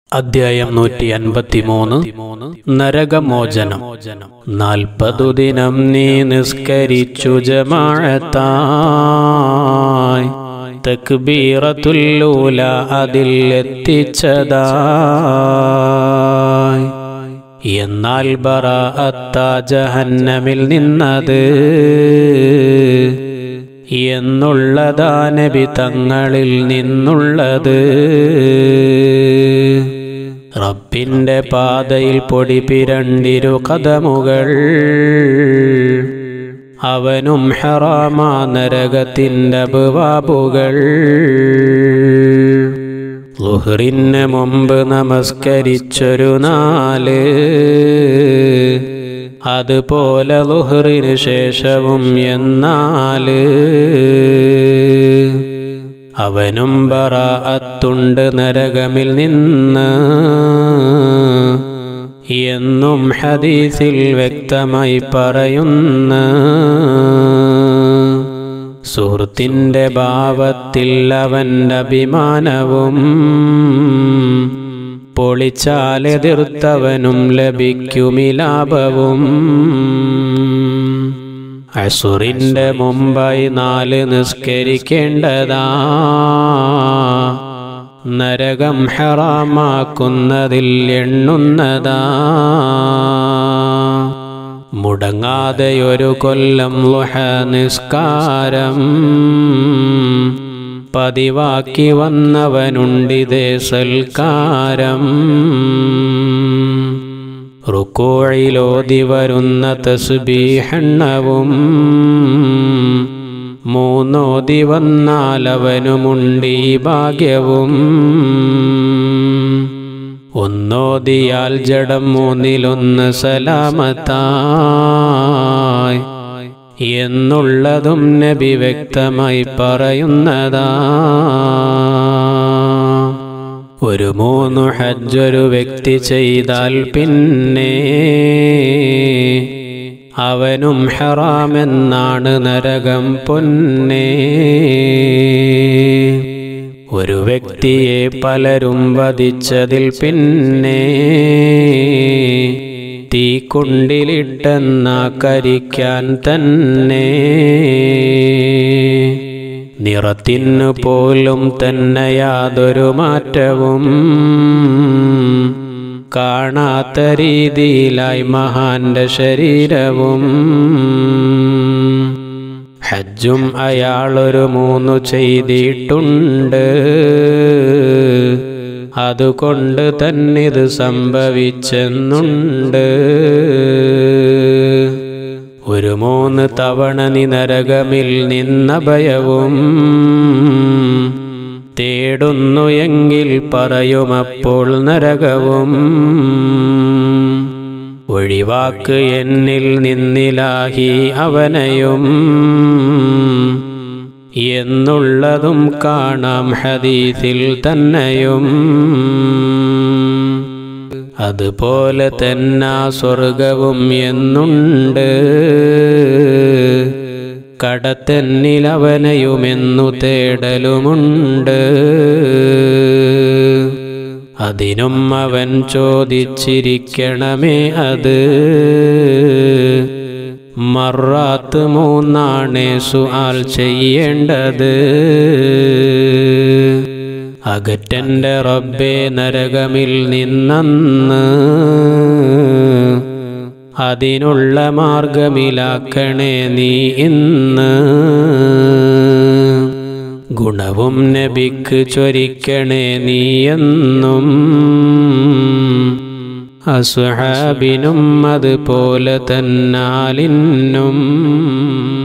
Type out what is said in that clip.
അധ്യായം നൂറ്റി അൻപത്തി മൂന്ന് നരകമോചനം നാൽപ്പതു ദിനം നീ നിസ്കരിച്ചു ജമാഴത്തായി തക്ബീറത്തുല്ലൂല അതിൽ എത്തിച്ചതായി എന്നാൽ ബറ അത്ത ജഹന്നമിൽ നിന്നത് എന്നുള്ളതാ നബി തങ്ങളിൽ നിന്നുള്ളത് റബ്ബിന്റെ പാതയിൽ പൊടി പിരണ്ടിരു കഥമുകൾ അവനും ഹറാമാ നരകത്തിൻ്റെ ബുവാബുകൾ ലുഹറിന് മുമ്പ് നമസ്കരിച്ചൊരു നാല് അതുപോലെ ലുഹറിന് ശേഷവും എന്നാല് അവനും ബറാഅത്തുണ്ട് നരകമിൽ നിന്ന് എന്നും ഹദീസിൽ വ്യക്തമായി പറയുന്ന സുഹൃത്തിൻ്റെ ഭാവത്തിൽ അവൻ്റെ അഭിമാനവും പൊളിച്ചാലെതിർത്തവനും ലഭിക്കുമി ലാഭവും അസുറിൻ്റെ മുമ്പായി നാല് നിസ്കരിക്കേണ്ടതാ നരകം ഹറാമാക്കുന്നതിൽ എണ്ണുന്നതാ മുടങ്ങാതെയൊരു കൊല്ലം ലുഹ നിസ്കാരം പതിവാക്കി വന്നവനുണ്ടിതേ സൽക്കാരം റുക്കോഴിലോതി വരുന്ന തസ്ബീഹണ്ണവും മൂന്നോതി വന്നാലവനുമുണ്ടി ഭാഗ്യവും ഒന്നോതിയാൽ ജഡം മൂന്നിലൊന്ന് സലാമത്തായി എന്നുള്ളതും നബി വ്യക്തമായി പറയുന്നതാ ഒരു മൂന്നു ഹജ്ജൊരു വ്യക്തി ചെയ്താൽ പിന്നെ അവനും ഹറാമെന്നാണ് നരകം പൊന്നേ ഒരു വ്യക്തിയെ പലരും വധിച്ചതിൽ പിന്നെ തീ കുണ്ടിലിട്ടെന്ന കരിക്കാൻ തന്നെ നിറത്തിനു പോലും തന്നെ യാതൊരു മാറ്റവും കാണാത്ത രീതിയിലായി മഹാന്റെ ശരീരവും ഹജ്ജും അയാളൊരു മൂന്നു ചെയ്തിട്ടുണ്ട് അതുകൊണ്ട് തന്നിത് സംഭവിച്ചെന്നുണ്ട് ഒരു മൂന്ന് തവണ നീ നരകമിൽ നിന്ന ഭയവും തേടുന്നു എങ്കിൽ പറയുമപ്പോൾ നരകവും ഒഴിവാക്ക് എന്നിൽ നിന്നിലാഹി അവനെയും എന്നുള്ളതും കാണാം ഹദീസിൽ തന്നെയും അതുപോലെ തന്നെ സ്വർഗവും എന്നുണ്ട് കടത്തെന്നിലവനെയുമെന്നു തേടലുമുണ്ട് അതിനും അവൻ ചോദിച്ചിരിക്കണമേ അത് മറാത്ത് മൂന്നാണേ സുആൽ ചെയ്യേണ്ടത് അകറ്റന്റെ റബ്ബേ നരകമിൽ നിന്നന്ന് അതിനുള്ള മാർഗമിലാക്കണേ നീ ഇന്ന് ഗുണവും നബിക്ക് ചൊരിക്കണേ നീ എന്നും അസുഹാബിനും അതുപോലെ തന്നാലിന്നും